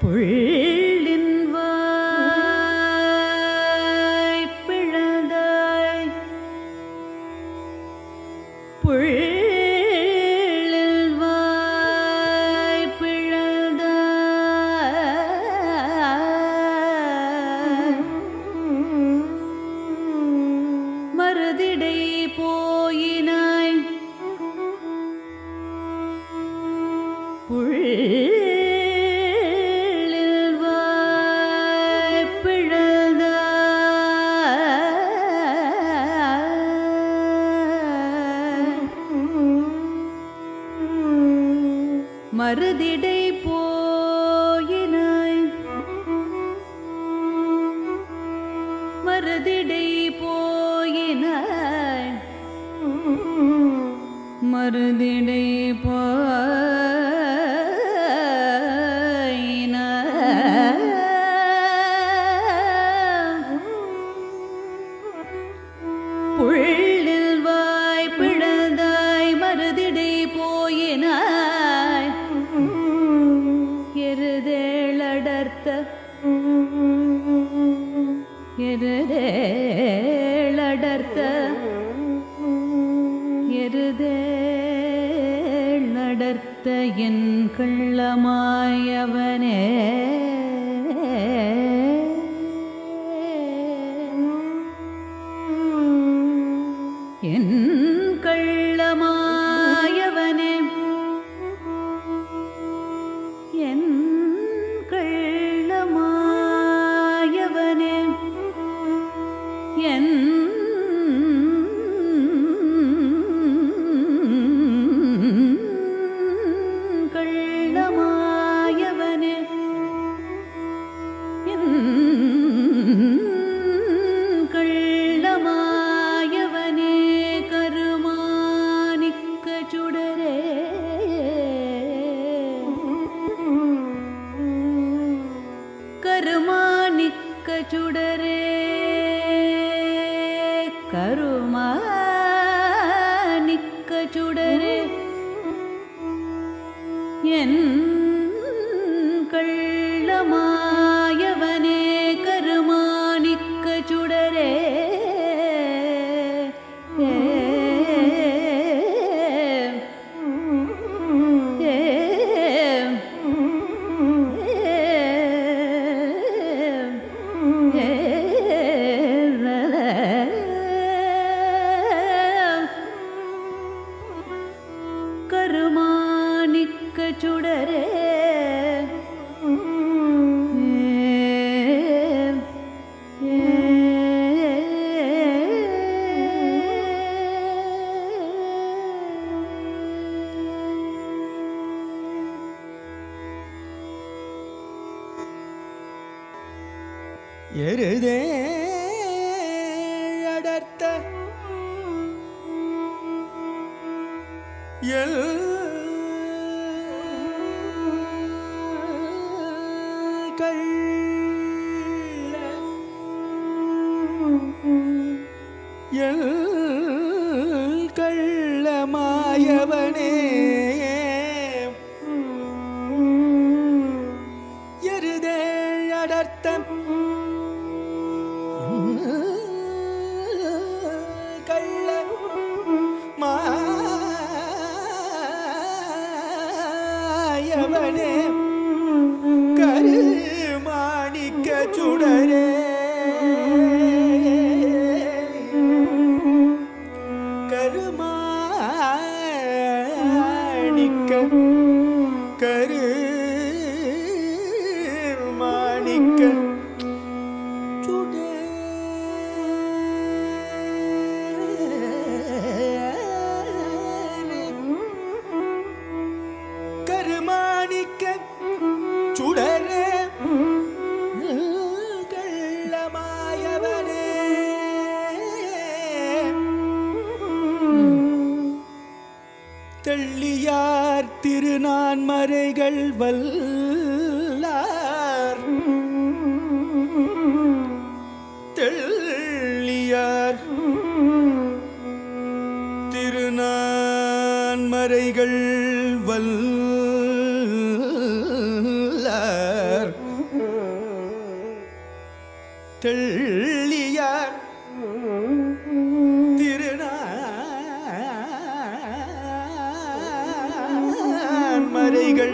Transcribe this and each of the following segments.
புள்ளின் வாய் பிளந்தாய் புள்ளில் வாய் பிளந்தாய் மருதிடை போயினாய் புள்ளில் வாய் பிளந்தாய் மருதிடை போயினாய் மருதிடை போயினாய் மருதிடை போயினாய் புள்ளில் வாய் பிளந்தாய் மருதிடை போயினாய் எருதேளடர்த்த எருதேளடர்த்த எருதேளடர்த்த என் கள்ளமாயவனே என் கள்ளமாயவனே என் கள்ளமாயவனே என் கள்ளமாயவனே என் கள்ளமாயவனே கருமாணிக்க சுடரே கருமாணிக்க சுடரே கருமாணிக்க சுடரே என் கள்ளமாயவனே கருமாணிக்க சுடரே கருமாணிக்க சுடரே எருதே அடர்த்த எல் கள்ள எல் கள்ளமாயவனே எருதே அடர்த்தம் கள்ள மாயவனே கரு மாணிக்க சுடரே கருமாணிக்க கரு மாணிக்க கருமாணிக்க சுடரே கள்ளமாயவனே தெள்ளியார் திருநான்மறைகள் வல்லார் தெள்ளியார் திருநான்மறைகள் வல்லார் தெள்ளியார் திருநான்மறைகள்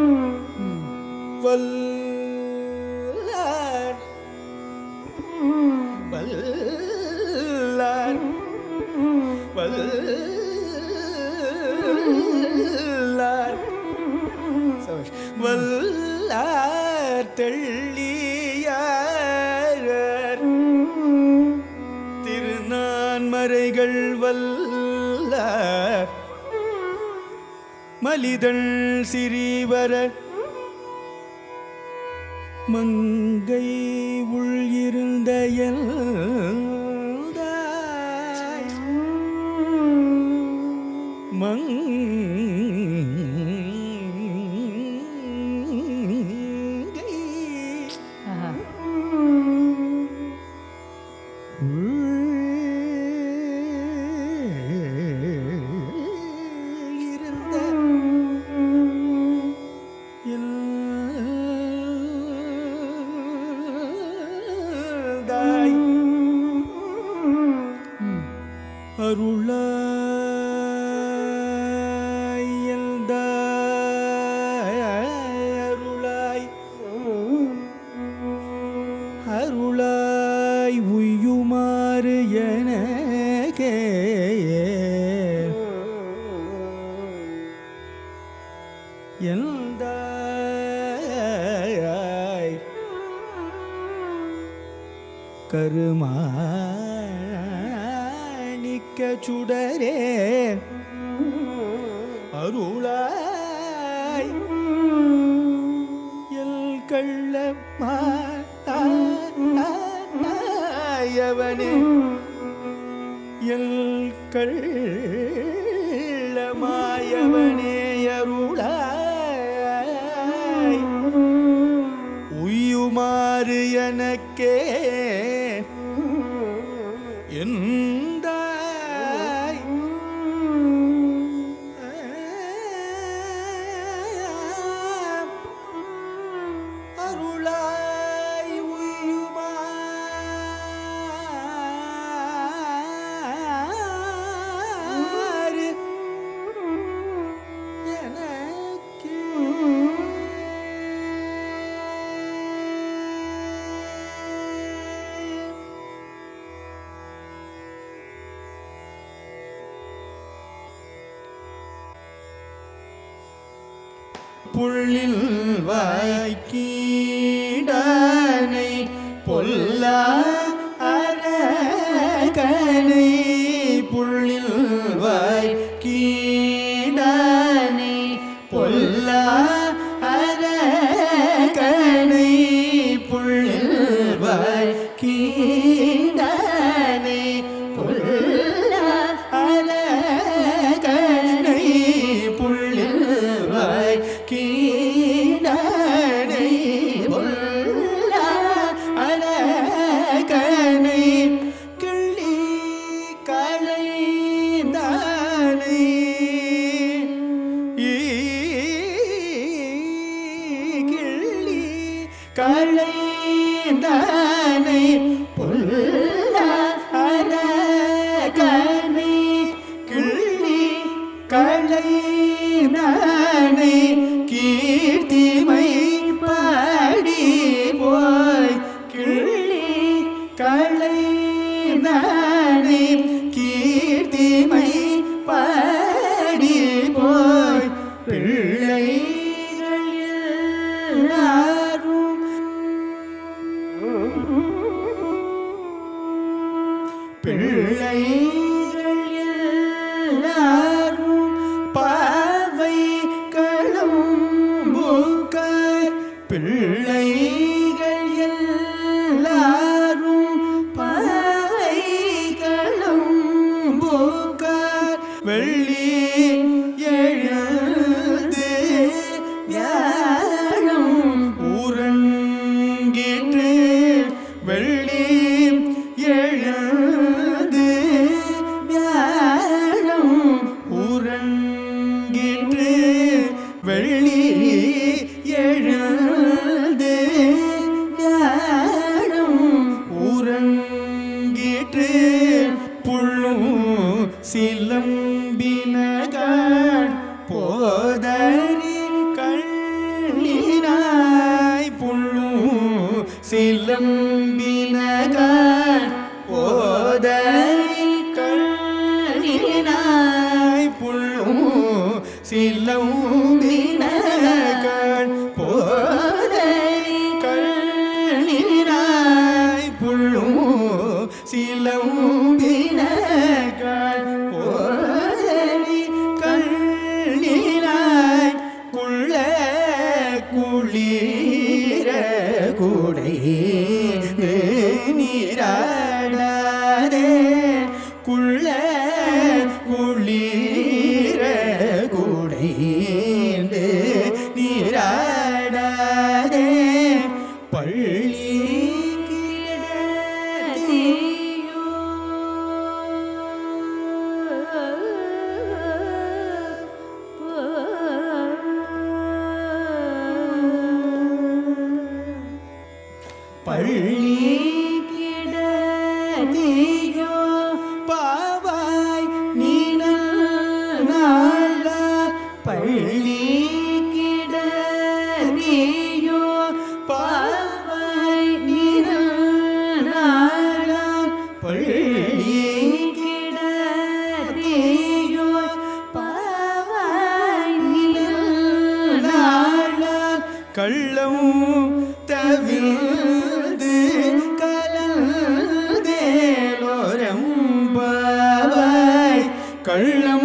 வல்லார் வல்லார் வல்லார் சபாஷ். வல்லார் தெள்ளியார் திருநான்மறைகள் வல்லார் மலிதள் சிறிவர மங்கை உள் இருந்த எல்தாய் மங்கை ஆஹா. உள் இருந்த எல்தாய் ம். அருளாய் எல்தாய் அருளாய் அருளாய் உய்யுமாறு எனக்கே எல்தாய் கருமாணிக்க சுடரே அருளாய் எல் கள்ளமாயவனே எல் கள்ளமாயவனே அருளாய் உய்யுமாறு எனக்கே எந்தாய் அருளாய் உய்யுமாறு எனக்கே புள்ளில் வாய்க்கீடானை பொல்லா அரகனை புள்ளில் வாய்க்கீடானை பொல்லா அரகனை புள்ளில் வாய்க்கீடானை பொல்லா அரகனை புள்ளில் வாய்க்கீடானை பொல்லா அரகனை கிள்ளி களைந்தானை கிள்ளி களைந்தானை பொல்லா அரகனை கிள்ளி களைந்தானை கீர்த்திமை பாடி போய் கிள்ளி களைந்தானை கீர்த்திமை பாடி போய் பிள்ளைகள் எல்லாரும் பிள்ளைகள் எல்லாரும் பாவை களும்புக்கார் பிள்ளைகள் எல்லாரும் பாவை களும்புக்கார் வெள்ளி எழுந்து வியாழம் உறங்கிற்று வெள்ளி எழுந்து வியாழம் உறங்கிற்று வெள்ளி எழுந்து புள்ளும் சிலம்பினகான் போதறி கண்ணினாய் புள்ளும் சிலம்பினகான் போதறி கண்ணினாய் புள்ளும் சிலம்பினகான் போதறி கண்ணினாய் புள்ளும் சிலம்பினகான் போதறி கண்ணினாய் குள்ள குளிர குடை நீராடாதே குள்ள குளிர குடை நீராடாதே பள்ளி பள்ளி கிடதியோ பாவாய் நீனல் நாள பள்ளி கிடதியோ பாவாய் நீனல் நாள பள்ளி கிடதியோ பாவாய் நீனல் நாள கள்ளம் தவிழ்ந்து கலந்தேலோரம் பாவாய் கள்ளம்